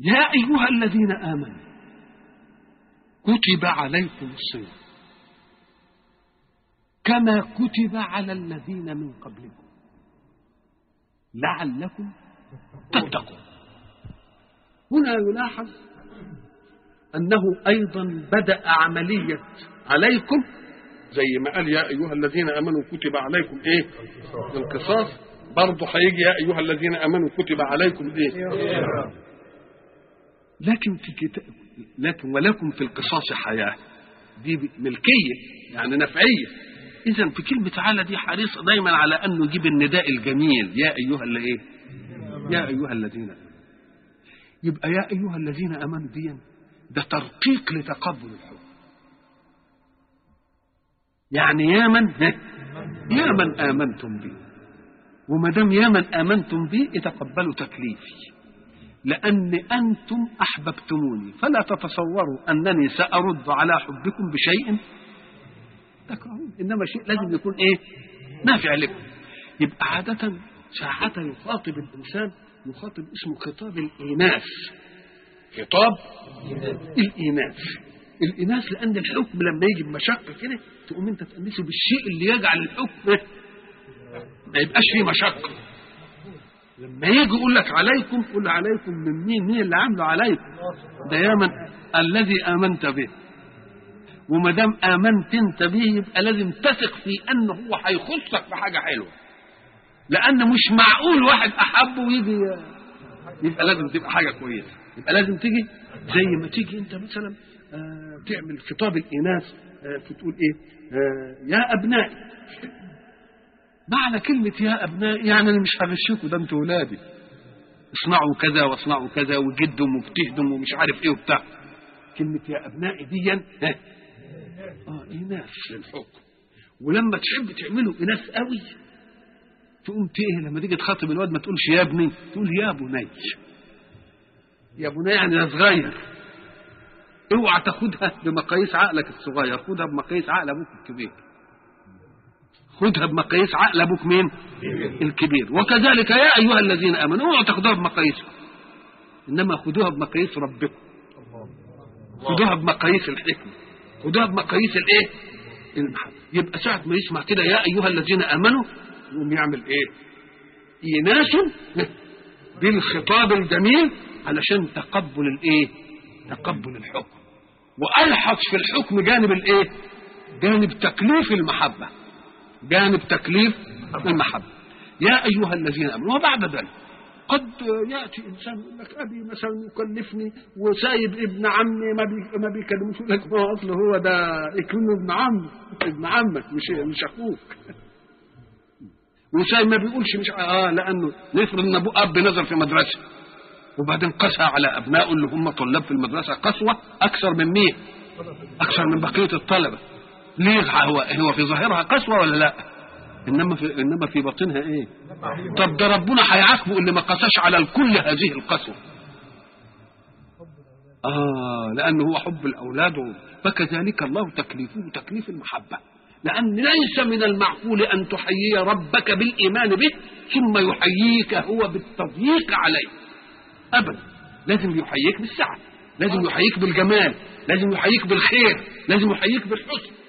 يا أيها الذين آمنوا كتب عليكم الصيام كما كتب على الذين من قبلكم لعلكم تتقون هنا يلاحظ أنه أيضا بدأ عملية عليكم زي ما قال يا أيها الذين آمنوا كتب عليكم إيه القصاص برضه هيجي يا أيها الذين آمنوا كتب عليكم إيه لكن في كتاب لكن ولكم في القصاص حياة دي ملكية يعني نفعية إذا في كلمة تعالى دي حريص دايما على أنه يجيب النداء الجميل يا أيها اللي إيه يا أيها الذين آمنوا يبقى يا أيها الذين آمنوا دي ده ترقيق لتقبل الحكم يعني يا من يا من آمنتم بي وما دام يا من آمنتم بي اتقبلوا تكليفي لأن أنتم أحببتموني فلا تتصوروا أنني سأرد على حبكم بشيء تكرهون إنما شيء لازم يكون إيه نافع لكم يبقى عادة ساعة يخاطب الإنسان يخاطب اسمه خطاب الإيناس خطاب الإيناس الإناث لأن الحكم لما يجي بمشقة كده تقوم أنت تأنسه بالشيء اللي يجعل الحكم ما يبقاش فيه مشقة لما يجي يقول لك عليكم قول عليكم من مين مين اللي عامله عليكم ده يا من الذي آمنت به وما دام آمنت أنت به يبقى لازم تثق في أنه هو هيخصك بحاجة حلوة لأن مش معقول واحد أحبه ويجي يبقى لازم تبقى حاجة كويسة يبقى لازم تيجي زي ما تيجي أنت مثلا آه تعمل خطاب الإناث آه فتقول إيه آه يا أبنائي معنى كلمة يا أبنائي يعني أنا مش هغشكوا ده أنتوا ولادي اصنعوا كذا واصنعوا كذا وجدهم وبتهدم ومش عارف إيه وبتاع كلمة يا أبنائي دي اه إناث للحكم ولما تحب تعملوا إناث قوي تقوم ايه لما تيجي تخاطب الواد ما تقولش يا ابني تقول يا بني يا بني يعني ده صغير اوعى تاخدها بمقاييس عقلك الصغير خدها بمقاييس عقل ابوك الكبير خدها بمقاييس عقل ابوك مين الكبير وكذلك يا ايها الذين امنوا اوعوا تاخدوها بمقاييسكم انما خدوها بمقاييس ربكم خدوها بمقاييس الحكمه خدوها بمقاييس الايه المحبه يبقى ساعه ما يسمع كده يا ايها الذين امنوا يقوم يعمل ايه يناس بالخطاب الجميل علشان تقبل الايه تقبل الحكم والحق في الحكم جانب الايه جانب تكليف المحبه جانب تكليف المحبه يا ايها الذين امنوا وبعد ذلك قد ياتي انسان يقول لك ابي مثلا يكلفني وسايب ابن عمي ما بي ما بيكلموش يقول لك ما هو اصله هو ده يكون ابن عم ابن عمك مش مش اخوك وسايب ما بيقولش مش اه لانه نفرض ان ابوه اب نزل في مدرسه وبعدين قسى على ابنائه اللي هم طلاب في المدرسه قسوه اكثر من مين؟ اكثر من بقيه الطلبه ليه هو هو في ظاهرها قسوه ولا لا؟ انما في انما في باطنها ايه؟ طب ده ربنا هيعاقبه اللي ما قساش على الكل هذه القسوه. اه لانه هو حب الاولاد فكذلك الله تكليفه تكليف المحبه. لأن ليس من المعقول أن تحيي ربك بالإيمان به ثم يحييك هو بالتضييق عليه أبدا لازم يحييك بالسعة لازم يحييك بالجمال لازم يحييك بالخير لازم يحييك بالحسن